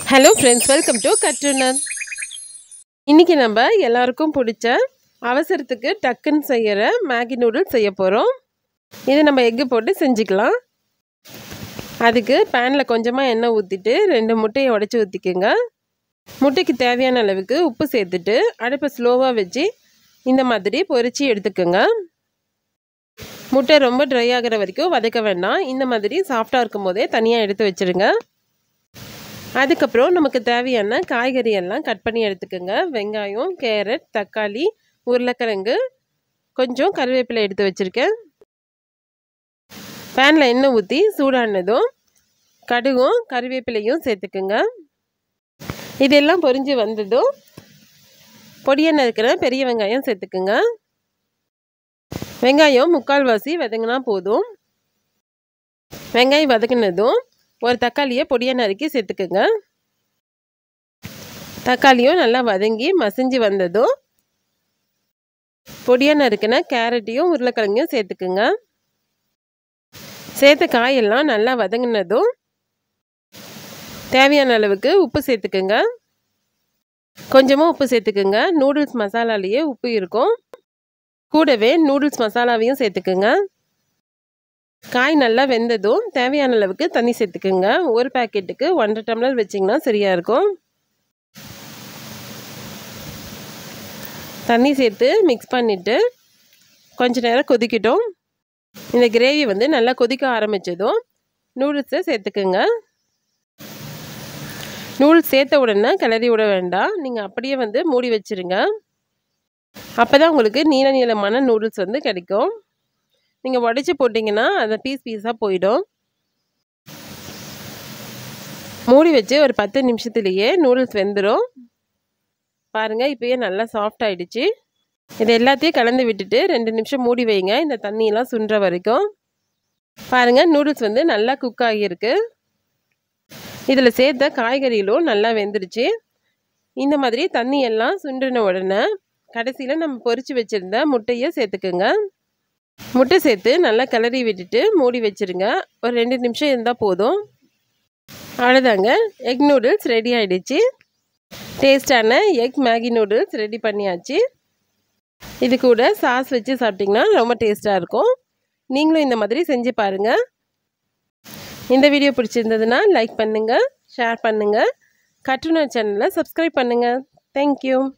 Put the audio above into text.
hello friends welcome to கற்றுனர் இன்றைக்கி நம்ம எல்லாருக்கும் பிடிச்ச அவசரத்துக்கு டக்குன்னு செய்கிற மேகி நூடுல்ஸ் செய்ய போகிறோம் இது நம்ம எக்கு போட்டு செஞ்சுக்கலாம் அதுக்கு பேனில் கொஞ்சமாக எண்ணெய் ஊற்றிட்டு ரெண்டு முட்டையை உடச்சி ஊற்றிக்கோங்க முட்டைக்கு தேவையான அளவுக்கு உப்பு சேர்த்துட்டு அடுப்பை ஸ்லோவாக வச்சு இந்த மாதிரி பொரித்து எடுத்துக்கோங்க முட்டை ரொம்ப ட்ரை ஆகிற வரைக்கும் வதக்க வேண்டாம் இந்த மாதிரி சாஃப்டாக இருக்கும் போதே தனியாக எடுத்து வச்சுருங்க அதுக்கப்புறம் நமக்கு தேவையான காய்கறி எல்லாம் கட் பண்ணி எடுத்துக்கோங்க வெங்காயம் கேரட் தக்காளி உருளைக்கிழங்கு கொஞ்சம் கருவேப்பிலை எடுத்து வச்சுருக்கேன் பேனில் எண்ணெய் ஊற்றி சூடானதும் கடுகும் கருவேப்பிலையும் சேர்த்துக்குங்க இதெல்லாம் பொரிஞ்சு வந்ததும் பொடியெண்ணெய் இருக்கிற பெரிய வெங்காயம் சேர்த்துக்குங்க வெங்காயம் முக்கால்வாசி வதங்கினா போதும் வெங்காயம் வதங்கினதும் ஒரு தக்காளியை பொடியை நறுக்கி சேர்த்துக்குங்க தக்காளியும் நல்லா வதங்கி மசிஞ்சு வந்ததும் பொடியாக நறுக்கின கேரட்டையும் உருளைக்கிழங்கையும் சேர்த்துக்குங்க சேர்த்த காயெல்லாம் நல்லா வதங்கினதும் தேவையான அளவுக்கு உப்பு சேர்த்துக்குங்க கொஞ்சமாக உப்பு சேர்த்துக்குங்க நூடுல்ஸ் மசாலாலேயே உப்பு இருக்கும் கூடவே நூடுல்ஸ் மசாலாவையும் சேர்த்துக்குங்க காய் நல்லா வெந்ததும் தேவையான அளவுக்கு தண்ணி சேர்த்துக்குங்க ஒரு பேக்கெட்டுக்கு ஒன்றரை டம்ளர் வச்சிங்கன்னா சரியாக இருக்கும் தண்ணி சேர்த்து மிக்ஸ் பண்ணிவிட்டு கொஞ்ச நேரம் கொதிக்கட்டும் இந்த கிரேவி வந்து நல்லா கொதிக்க ஆரம்பித்ததும் நூடுல்ஸை சேர்த்துக்குங்க நூடுல்ஸ் சேர்த்த உடனே கிளறி விட வேண்டாம் நீங்கள் அப்படியே வந்து மூடி வச்சுருங்க அப்போ தான் உங்களுக்கு நீள நீளமான நூடுல்ஸ் வந்து கிடைக்கும் நீங்கள் உடச்சி போட்டிங்கன்னா அந்த பீஸ் பீஸாக போயிடும் மூடி வச்சு ஒரு பத்து நிமிஷத்துலேயே நூடுல்ஸ் வெந்துடும் பாருங்கள் இப்போயே நல்லா சாஃப்ட் ஆகிடுச்சு இது எல்லாத்தையும் கலந்து விட்டுட்டு ரெண்டு நிமிஷம் மூடி வைங்க இந்த தண்ணியெல்லாம் சுண்டுற வரைக்கும் பாருங்கள் நூடுல்ஸ் வந்து நல்லா குக் ஆகியிருக்கு இதில் சேர்த்த காய்கறிகளும் நல்லா வெந்துருச்சு இந்த மாதிரி தண்ணி எல்லாம் சுண்டின உடனே கடைசியில் நம்ம பொரித்து வச்சுருந்த முட்டையை சேர்த்துக்குங்க முட்டை சேர்த்து நல்லா கிளறி விட்டுட்டு மூடி வச்சுருங்க ஒரு ரெண்டு நிமிஷம் இருந்தால் போதும் அவ்வளோதாங்க எக் நூடுல்ஸ் ரெடி ஆகிடுச்சு டேஸ்டான எக் மேகி நூடுல்ஸ் ரெடி பண்ணியாச்சு இது கூட சாஸ் வச்சு சாப்பிட்டிங்கன்னா ரொம்ப டேஸ்ட்டாக இருக்கும் நீங்களும் இந்த மாதிரி செஞ்சு பாருங்கள் இந்த வீடியோ பிடிச்சிருந்ததுன்னா லைக் பண்ணுங்கள் ஷேர் பண்ணுங்கள் கட்டுனர் சேனலை சப்ஸ்கிரைப் பண்ணுங்கள் தேங்க்யூ